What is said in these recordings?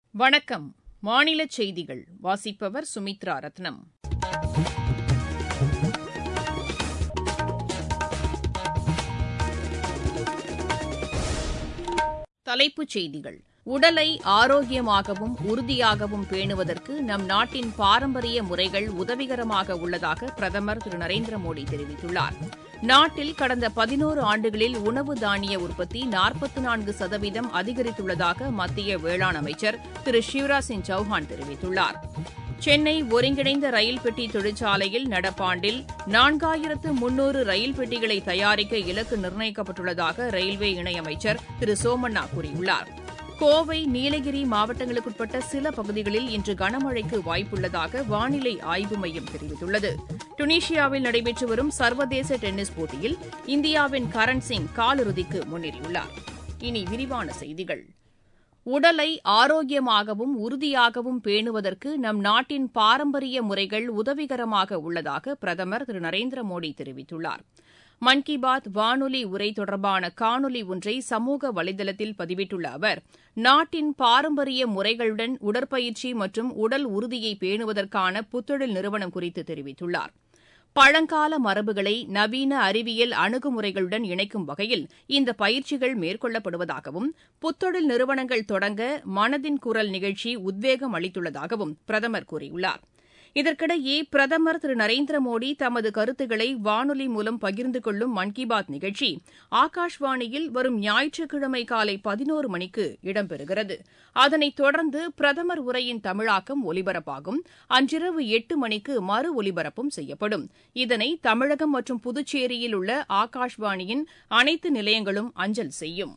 வணக்கம் மாநில செய்திகள் வாசிப்பவர் சுமித்ரா ரத்னம் தலைப்புச் செய்திகள் உடலை ஆரோக்கியமாகவும் உறுதியாகவும் பேணுவதற்கு நம் நாட்டின் பாரம்பரிய முறைகள் உதவிகரமாக உள்ளதாக பிரதமர் திரு நரேந்திர மோடி தெரிவித்துள்ளார் நாட்டில் கடந்த பதினோரு ஆண்டுகளில் உணவு தானிய உற்பத்தி நாற்பத்தி நான்கு சதவீதம் அதிகரித்துள்ளதாக மத்திய வேளாண் அமைச்சர் திரு சிவராஜ் சிங் சௌஹான் தெரிவித்துள்ளார் சென்னை ஒருங்கிணைந்த ரயில் பெட்டி தொழிற்சாலையில் நடப்பாண்டில் நான்காயிரத்து முன்னூறு ரயில் பெட்டிகளை தயாரிக்க இலக்கு நிர்ணயிக்கப்பட்டுள்ளதாக ரயில்வே இணையமைச்சர் திரு சோமண்ணா கூறியுள்ளார் கோவை நீலகிரி மாவட்டங்களுக்குட்பட்ட சில பகுதிகளில் இன்று கனமழைக்கு வாய்ப்புள்ளதாக வானிலை ஆய்வு மையம் தெரிவித்துள்ளது டுனிஷியாவில் நடைபெற்று வரும் சர்வதேச டென்னிஸ் போட்டியில் இந்தியாவின் கரண் சிங் காலிறுதிக்கு முன்னேறியுள்ளார் இனி விரிவான செய்திகள் உடலை ஆரோக்கியமாகவும் உறுதியாகவும் பேணுவதற்கு நம் நாட்டின் பாரம்பரிய முறைகள் உதவிகரமாக உள்ளதாக பிரதமர் திரு நரேந்திர மோடி தெரிவித்துள்ளார் மன் கி பாத் வானொலி உரை தொடர்பான காணொலி ஒன்றை சமூக வலைதளத்தில் பதிவிட்டுள்ள அவர் நாட்டின் பாரம்பரிய முறைகளுடன் உடற்பயிற்சி மற்றும் உடல் உறுதியை பேணுவதற்கான புத்தொழில் நிறுவனம் குறித்து தெரிவித்துள்ளார் பழங்கால மரபுகளை நவீன அறிவியல் அணுகுமுறைகளுடன் இணைக்கும் வகையில் இந்த பயிற்சிகள் மேற்கொள்ளப்படுவதாகவும் புத்தொழில் நிறுவனங்கள் தொடங்க மனதின் குரல் நிகழ்ச்சி உத்வேகம் அளித்துள்ளதாகவும் பிரதமர் கூறியுள்ளார் இதற்கிடையே பிரதமர் திரு நரேந்திர மோடி தமது கருத்துக்களை வானொலி மூலம் பகிர்ந்து கொள்ளும் மன் கி பாத் நிகழ்ச்சி ஆகாஷ்வாணியில் வரும் ஞாயிற்றுக்கிழமை காலை பதினோரு மணிக்கு இடம்பெறுகிறது அதனைத் தொடர்ந்து பிரதமர் உரையின் தமிழாக்கம் ஒலிபரப்பாகும் அன்றிரவு எட்டு மணிக்கு மறு ஒலிபரப்பும் செய்யப்படும் இதனை தமிழகம் மற்றும் புதுச்சேரியில் உள்ள ஆகாஷ்வாணியின் அனைத்து நிலையங்களும் அஞ்சல் செய்யும்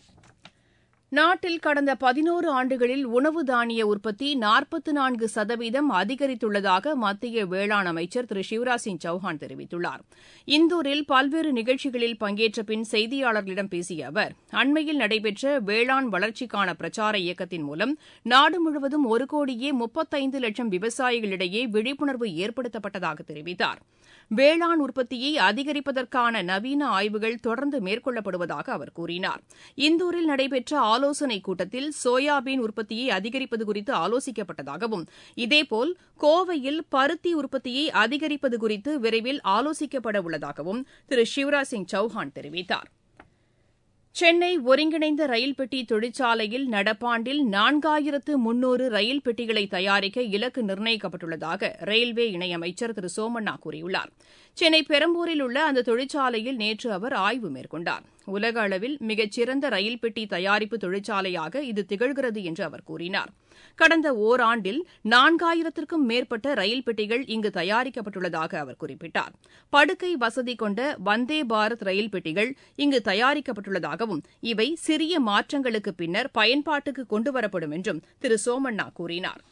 நாட்டில் கடந்த பதினோரு ஆண்டுகளில் உணவு தானிய உற்பத்தி நாற்பத்து நான்கு சதவீதம் அதிகரித்துள்ளதாக மத்திய வேளாண் அமைச்சர் திரு சிவராஜ் சிங் சௌஹான் தெரிவித்துள்ளார் இந்தூரில் பல்வேறு நிகழ்ச்சிகளில் பங்கேற்ற பின் செய்தியாளர்களிடம் பேசிய அவர் அண்மையில் நடைபெற்ற வேளாண் வளர்ச்சிக்கான பிரச்சார இயக்கத்தின் மூலம் நாடு முழுவதும் ஒரு கோடியே முப்பத்தைந்து லட்சம் விவசாயிகளிடையே விழிப்புணர்வு ஏற்படுத்தப்பட்டதாக தெரிவித்தார் வேளாண் உற்பத்தியை அதிகரிப்பதற்கான நவீன ஆய்வுகள் தொடர்ந்து மேற்கொள்ளப்படுவதாக அவர் கூறினார் இந்தூரில் நடைபெற்ற ஆலோசனைக் கூட்டத்தில் சோயாபீன் உற்பத்தியை அதிகரிப்பது குறித்து ஆலோசிக்கப்பட்டதாகவும் இதேபோல் கோவையில் பருத்தி உற்பத்தியை அதிகரிப்பது குறித்து விரைவில் ஆலோசிக்கப்பட உள்ளதாகவும் திரு சிவராஜ் சிங் சௌஹான் தெரிவித்தார் சென்னை ஒருங்கிணைந்த ரயில் பெட்டி தொழிற்சாலையில் நடப்பாண்டில் நான்காயிரத்து முன்னூறு ரயில் பெட்டிகளை தயாரிக்க இலக்கு நிர்ணயிக்கப்பட்டுள்ளதாக ரயில்வே இணையமைச்சர் திரு சோமண்ணா கூறியுள்ளார் சென்னை பெரம்பூரில் உள்ள அந்த தொழிற்சாலையில் நேற்று அவர் ஆய்வு மேற்கொண்டார் உலக அளவில் மிகச்சிறந்த ரயில் பெட்டி தயாரிப்பு தொழிற்சாலையாக இது திகழ்கிறது என்று அவர் கூறினார் கடந்த ஓராண்டில் நான்காயிரத்திற்கும் மேற்பட்ட ரயில் பெட்டிகள் இங்கு தயாரிக்கப்பட்டுள்ளதாக அவர் குறிப்பிட்டார் படுக்கை வசதி கொண்ட வந்தே பாரத் ரயில் பெட்டிகள் இங்கு தயாரிக்கப்பட்டுள்ளதாகவும் இவை சிறிய மாற்றங்களுக்கு பின்னர் பயன்பாட்டுக்கு கொண்டுவரப்படும் என்றும் திரு சோமண்ணா கூறினார்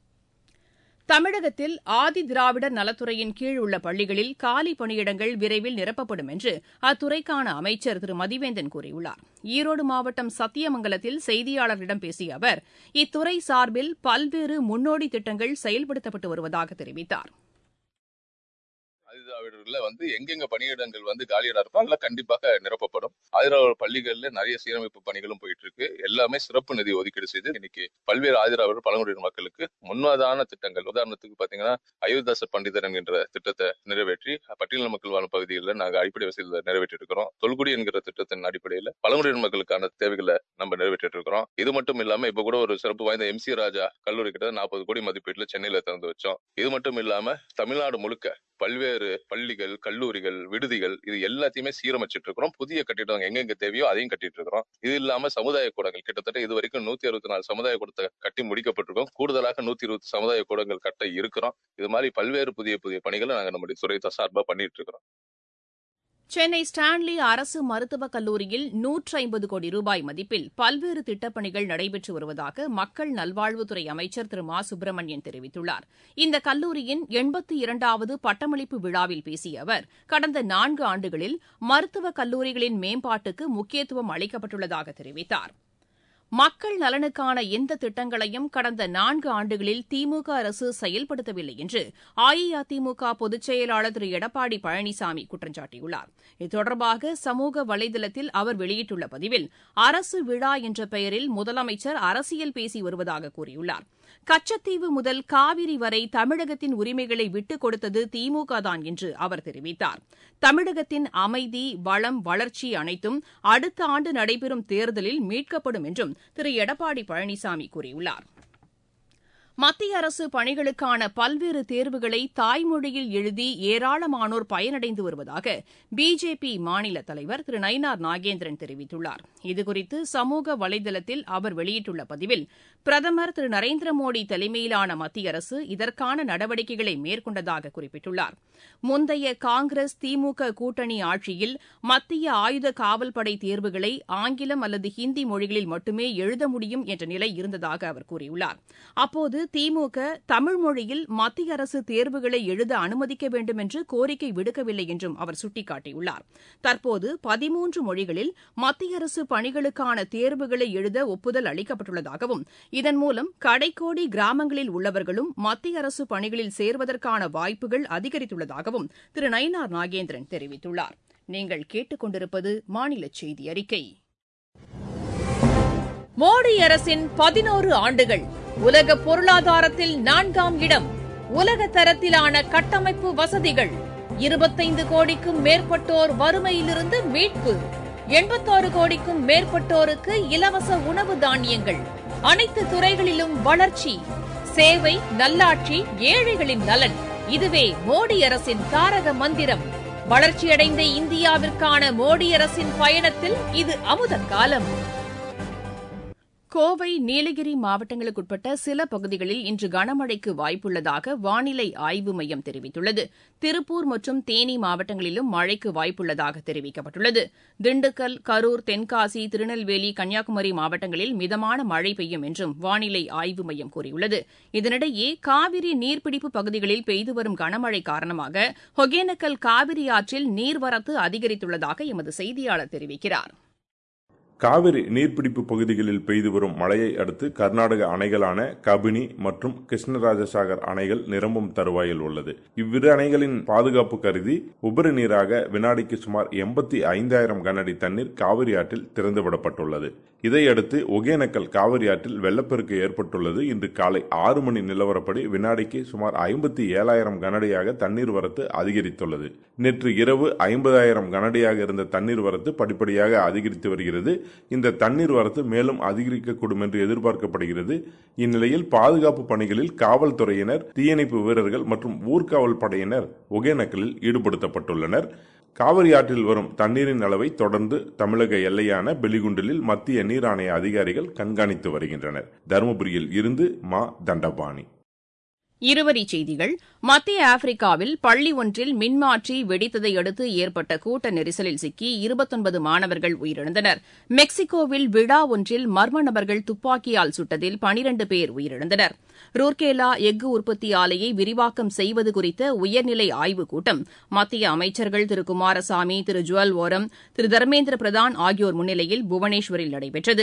தமிழகத்தில் ஆதி திராவிடர் நலத்துறையின் கீழ் உள்ள பள்ளிகளில் காலி பணியிடங்கள் விரைவில் நிரப்பப்படும் என்று அத்துறைக்கான அமைச்சர் திரு மதிவேந்தன் கூறியுள்ளார் ஈரோடு மாவட்டம் சத்தியமங்கலத்தில் செய்தியாளர்களிடம் பேசிய அவர் இத்துறை சார்பில் பல்வேறு முன்னோடி திட்டங்கள் செயல்படுத்தப்பட்டு வருவதாக தெரிவித்தார் ஆதிதிராவிடர்ல வந்து எங்கெங்க பணியிடங்கள் வந்து காலியிடம் இருக்கோ அதெல்லாம் கண்டிப்பாக நிரப்பப்படும் ஆதிராவிடர் பள்ளிகள்ல நிறைய சீரமைப்பு பணிகளும் போயிட்டு இருக்கு எல்லாமே சிறப்பு நிதி ஒதுக்கீடு செய்து இன்னைக்கு பல்வேறு ஆதிராவிடர் பழங்குடியின மக்களுக்கு முன்மாதான திட்டங்கள் உதாரணத்துக்கு பாத்தீங்கன்னா அயோத்தாச பண்டிதர் என்கின்ற திட்டத்தை நிறைவேற்றி பட்டியல் மக்கள் வாழும் பகுதிகளில் நாங்கள் அடிப்படை வசதியில் நிறைவேற்றி இருக்கிறோம் தொல்குடி என்கிற திட்டத்தின் அடிப்படையில் பழங்குடியின மக்களுக்கான தேவைகளை நம்ம நிறைவேற்றிட்டு இருக்கிறோம் இது மட்டும் இல்லாம இப்ப கூட ஒரு சிறப்பு வாய்ந்த எம் சி ராஜா கல்லூரி கிட்ட நாற்பது கோடி மதிப்பீட்டுல சென்னையில திறந்து வச்சோம் இது மட்டும் இல்லாம தமிழ்நாடு முழுக்க பல்வேறு பள்ளிகள் கல்லூரிகள் விடுதிகள் இது எல்லாத்தையுமே சீரமைச்சிட்டு இருக்கிறோம் புதிய கட்டிடம் எங்கெங்க தேவையோ அதையும் கட்டிட்டு இருக்கிறோம் இது இல்லாம சமுதாய கூடங்கள் கிட்டத்தட்ட இது வரைக்கும் நூத்தி அறுபத்தி நாலு சமுதாய கூடத்தை கட்டி முடிக்கப்பட்டிருக்கோம் கூடுதலாக நூத்தி இருபது சமுதாய கூடங்கள் கட்ட இருக்கிறோம் இது மாதிரி பல்வேறு புதிய புதிய பணிகளை நாங்க நம்முடைய துறை சார்பா பண்ணிட்டு இருக்கிறோம் சென்னை ஸ்டான்லி அரசு மருத்துவக் கல்லூரியில் நூற்றி ஐம்பது கோடி ரூபாய் மதிப்பில் பல்வேறு திட்டப்பணிகள் நடைபெற்று வருவதாக மக்கள் நல்வாழ்வுத்துறை அமைச்சர் திரு மா சுப்பிரமணியன் தெரிவித்துள்ளார் இந்த கல்லூரியின் எண்பத்தி இரண்டாவது பட்டமளிப்பு விழாவில் பேசிய அவர் கடந்த நான்கு ஆண்டுகளில் மருத்துவக் கல்லூரிகளின் மேம்பாட்டுக்கு முக்கியத்துவம் அளிக்கப்பட்டுள்ளதாக தெரிவித்தார் மக்கள் நலனுக்கான எந்த திட்டங்களையும் கடந்த நான்கு ஆண்டுகளில் திமுக அரசு செயல்படுத்தவில்லை என்று அஇஅதிமுக பொதுச் செயலாளர் திரு எடப்பாடி பழனிசாமி குற்றம் சாட்டியுள்ளார் இது தொடர்பாக சமூக வலைதளத்தில் அவர் வெளியிட்டுள்ள பதிவில் அரசு விழா என்ற பெயரில் முதலமைச்சர் அரசியல் பேசி வருவதாக கூறியுள்ளார் கச்சத்தீவு முதல் காவிரி வரை தமிழகத்தின் உரிமைகளை விட்டுக் கொடுத்தது திமுக தான் என்று அவர் தெரிவித்தார் தமிழகத்தின் அமைதி வளம் வளர்ச்சி அனைத்தும் அடுத்த ஆண்டு நடைபெறும் தேர்தலில் மீட்கப்படும் என்றும் திரு எடப்பாடி பழனிசாமி கூறியுள்ளார் மத்திய அரசு பணிகளுக்கான பல்வேறு தேர்வுகளை தாய்மொழியில் எழுதி ஏராளமானோர் பயனடைந்து வருவதாக பிஜேபி மாநில தலைவர் திரு நயினார் நாகேந்திரன் தெரிவித்துள்ளார் இதுகுறித்து சமூக வலைதளத்தில் அவர் வெளியிட்டுள்ள பதிவில் பிரதமர் திரு நரேந்திர மோடி தலைமையிலான மத்திய அரசு இதற்கான நடவடிக்கைகளை மேற்கொண்டதாக குறிப்பிட்டுள்ளார் முந்தைய காங்கிரஸ் திமுக கூட்டணி ஆட்சியில் மத்திய ஆயுத காவல்படை தேர்வுகளை ஆங்கிலம் அல்லது ஹிந்தி மொழிகளில் மட்டுமே எழுத முடியும் என்ற நிலை இருந்ததாக அவர் கூறியுள்ளார் அப்போது திமுக தமிழ் மொழியில் மத்திய அரசு தேர்வுகளை எழுத அனுமதிக்க வேண்டும் என்று கோரிக்கை விடுக்கவில்லை என்றும் அவர் சுட்டிக்காட்டியுள்ளார் தற்போது பதிமூன்று மொழிகளில் மத்திய அரசு பணிகளுக்கான தேர்வுகளை எழுத ஒப்புதல் அளிக்கப்பட்டுள்ளதாகவும் இதன் மூலம் கடைக்கோடி கிராமங்களில் உள்ளவர்களும் மத்திய அரசு பணிகளில் சேர்வதற்கான வாய்ப்புகள் அதிகரித்துள்ளதாகவும் திரு நயினார் நாகேந்திரன் தெரிவித்துள்ளார் நீங்கள் கேட்டுக்கொண்டிருப்பது மாநில செய்தி அறிக்கை மோடி அரசின் பதினோரு ஆண்டுகள் உலக பொருளாதாரத்தில் நான்காம் இடம் உலக தரத்திலான கட்டமைப்பு வசதிகள் இருபத்தைந்து கோடிக்கும் மேற்பட்டோர் வறுமையிலிருந்து மீட்பு எண்பத்தாறு கோடிக்கும் மேற்பட்டோருக்கு இலவச உணவு தானியங்கள் அனைத்து துறைகளிலும் வளர்ச்சி சேவை நல்லாட்சி ஏழைகளின் நலன் இதுவே மோடி அரசின் தாரக மந்திரம் வளர்ச்சியடைந்த இந்தியாவிற்கான மோடி அரசின் பயணத்தில் இது அமுத காலம் கோவை நீலகிரி மாவட்டங்களுக்குட்பட்ட சில பகுதிகளில் இன்று கனமழைக்கு வாய்ப்புள்ளதாக வானிலை ஆய்வு மையம் தெரிவித்துள்ளது திருப்பூர் மற்றும் தேனி மாவட்டங்களிலும் மழைக்கு வாய்ப்புள்ளதாக தெரிவிக்கப்பட்டுள்ளது திண்டுக்கல் கரூர் தென்காசி திருநெல்வேலி கன்னியாகுமரி மாவட்டங்களில் மிதமான மழை பெய்யும் என்றும் வானிலை ஆய்வு மையம் கூறியுள்ளது இதனிடையே காவிரி நீர்பிடிப்பு பகுதிகளில் பெய்து வரும் கனமழை காரணமாக ஒகேனக்கல் காவிரி ஆற்றில் நீர்வரத்து அதிகரித்துள்ளதாக எமது செய்தியாளர் தெரிவிக்கிறார் காவிரி நீர்பிடிப்பு பகுதிகளில் பெய்து வரும் மழையை அடுத்து கர்நாடக அணைகளான கபினி மற்றும் கிருஷ்ணராஜசாகர் அணைகள் நிரம்பும் தருவாயில் உள்ளது இவ்விரு அணைகளின் பாதுகாப்பு கருதி உபரி நீராக வினாடிக்கு சுமார் எண்பத்தி ஐந்தாயிரம் கனஅடி தண்ணீர் காவிரி ஆற்றில் திறந்துவிடப்பட்டுள்ளது இதையடுத்து ஒகேனக்கல் காவிரி ஆற்றில் வெள்ளப்பெருக்கு ஏற்பட்டுள்ளது இன்று காலை ஆறு மணி நிலவரப்படி வினாடிக்கு சுமார் ஐம்பத்தி ஏழாயிரம் கனஅடியாக தண்ணீர் வரத்து அதிகரித்துள்ளது நேற்று இரவு ஐம்பதாயிரம் கனஅடியாக இருந்த தண்ணீர் வரத்து படிப்படியாக அதிகரித்து வருகிறது இந்த தண்ணீர் வரத்து மேலும் அதிகரிக்கக்கூடும் என்று எதிர்பார்க்கப்படுகிறது இந்நிலையில் பாதுகாப்பு பணிகளில் காவல்துறையினர் தீயணைப்பு வீரர்கள் மற்றும் ஊர்காவல் படையினர் ஒகேனக்கலில் ஈடுபடுத்தப்பட்டுள்ளனர் காவிரி ஆற்றில் வரும் தண்ணீரின் அளவை தொடர்ந்து தமிழக எல்லையான பெலிகுண்டிலில் மத்திய நீர் ஆணைய அதிகாரிகள் கண்காணித்து வருகின்றனர் தருமபுரியில் இருந்து மா தண்டபாணி இருவரிச் செய்திகள் மத்திய ஆப்பிரிக்காவில் பள்ளி ஒன்றில் மின்மாற்றி வெடித்ததை அடுத்து ஏற்பட்ட கூட்ட நெரிசலில் சிக்கி இருபத்தொன்பது மாணவர்கள் உயிரிழந்தனர் மெக்சிகோவில் விழா ஒன்றில் மர்ம நபர்கள் துப்பாக்கியால் சுட்டதில் பனிரண்டு பேர் உயிரிழந்தனர் ரூர்கேலா எஃகு உற்பத்தி ஆலையை விரிவாக்கம் செய்வது குறித்த உயர்நிலை ஆய்வுக் கூட்டம் மத்திய அமைச்சர்கள் திரு குமாரசாமி திரு ஜுவல் ஓரம் திரு தர்மேந்திர பிரதான் ஆகியோர் முன்னிலையில் புவனேஸ்வரில் நடைபெற்றது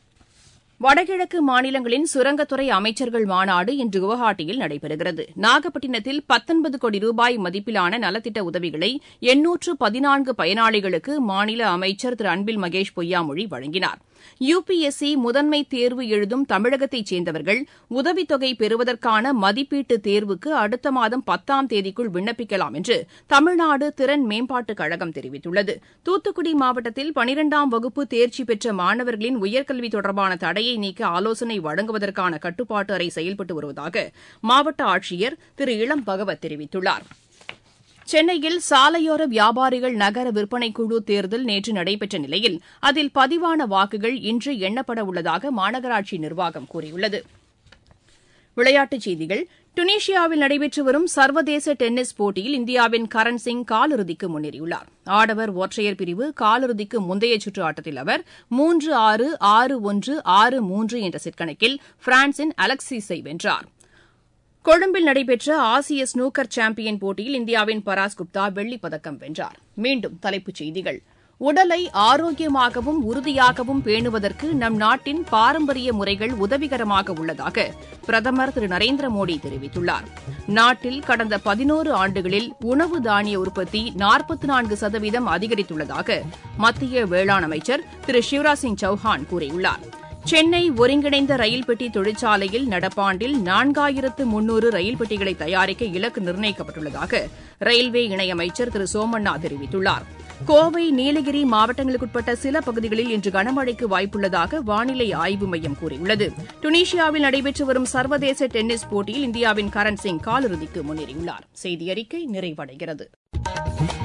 வடகிழக்கு மாநிலங்களின் சுரங்கத்துறை அமைச்சர்கள் மாநாடு இன்று குவஹாட்டியில் நடைபெறுகிறது நாகப்பட்டினத்தில் பத்தொன்பது கோடி ரூபாய் மதிப்பிலான நலத்திட்ட உதவிகளை எண்ணூற்று பதினான்கு பயனாளிகளுக்கு மாநில அமைச்சர் திரு அன்பில் மகேஷ் பொய்யாமொழி வழங்கினார் யுபிஎஸ்சி முதன்மை தேர்வு எழுதும் தமிழகத்தைச் சேர்ந்தவர்கள் உதவித்தொகை பெறுவதற்கான மதிப்பீட்டு தேர்வுக்கு அடுத்த மாதம் பத்தாம் தேதிக்குள் விண்ணப்பிக்கலாம் என்று தமிழ்நாடு திறன் மேம்பாட்டுக் கழகம் தெரிவித்துள்ளது தூத்துக்குடி மாவட்டத்தில் பனிரெண்டாம் வகுப்பு தேர்ச்சி பெற்ற மாணவர்களின் உயர்கல்வி தொடர்பான தடையை நீக்க ஆலோசனை வழங்குவதற்கான கட்டுப்பாட்டு அறை செயல்பட்டு வருவதாக மாவட்ட ஆட்சியர் திரு இளம் பகவத் தெரிவித்துள்ளார் சென்னையில் சாலையோர வியாபாரிகள் நகர விற்பனைக் குழு தேர்தல் நேற்று நடைபெற்ற நிலையில் அதில் பதிவான வாக்குகள் இன்று எண்ணப்பட உள்ளதாக மாநகராட்சி நிர்வாகம் கூறியுள்ளது விளையாட்டுச் செய்திகள் டுனிஷியாவில் நடைபெற்று வரும் சர்வதேச டென்னிஸ் போட்டியில் இந்தியாவின் கரண் சிங் காலிறுதிக்கு முன்னேறியுள்ளார் ஆடவர் ஒற்றையர் பிரிவு காலிறுதிக்கு முந்தைய சுற்று ஆட்டத்தில் அவர் மூன்று ஆறு ஆறு ஒன்று ஆறு மூன்று என்ற செட் கணக்கில் பிரான்சின் அலெக்சிஸை வென்றார் கொழும்பில் நடைபெற்ற ஆசிய ஸ்னூக்கர் சாம்பியன் போட்டியில் இந்தியாவின் பராஸ் குப்தா வெள்ளிப் பதக்கம் வென்றார் மீண்டும் தலைப்புச் செய்திகள் உடலை ஆரோக்கியமாகவும் உறுதியாகவும் பேணுவதற்கு நம் நாட்டின் பாரம்பரிய முறைகள் உதவிகரமாக உள்ளதாக பிரதமர் திரு நரேந்திர மோடி தெரிவித்துள்ளார் நாட்டில் கடந்த பதினோரு ஆண்டுகளில் உணவு தானிய உற்பத்தி நாற்பத்தி நான்கு சதவீதம் அதிகரித்துள்ளதாக மத்திய வேளாண் அமைச்சர் திரு சிவராஜ் சிங் சௌஹான் கூறியுள்ளார் சென்னை ஒருங்கிணைந்த ரயில் பெட்டி தொழிற்சாலையில் நடப்பாண்டில் நான்காயிரத்து முன்னூறு ரயில் பெட்டிகளை தயாரிக்க இலக்கு நிர்ணயிக்கப்பட்டுள்ளதாக ரயில்வே இணையமைச்சர் திரு சோமண்ணா தெரிவித்துள்ளார் கோவை நீலகிரி மாவட்டங்களுக்குட்பட்ட சில பகுதிகளில் இன்று கனமழைக்கு வாய்ப்புள்ளதாக வானிலை ஆய்வு மையம் கூறியுள்ளது டுனீஷியாவில் நடைபெற்று வரும் சர்வதேச டென்னிஸ் போட்டியில் இந்தியாவின் கரண் சிங் காலிறுதிக்கு முன்னேறியுள்ளார் செய்தி அறிக்கை நிறைவடைகிறது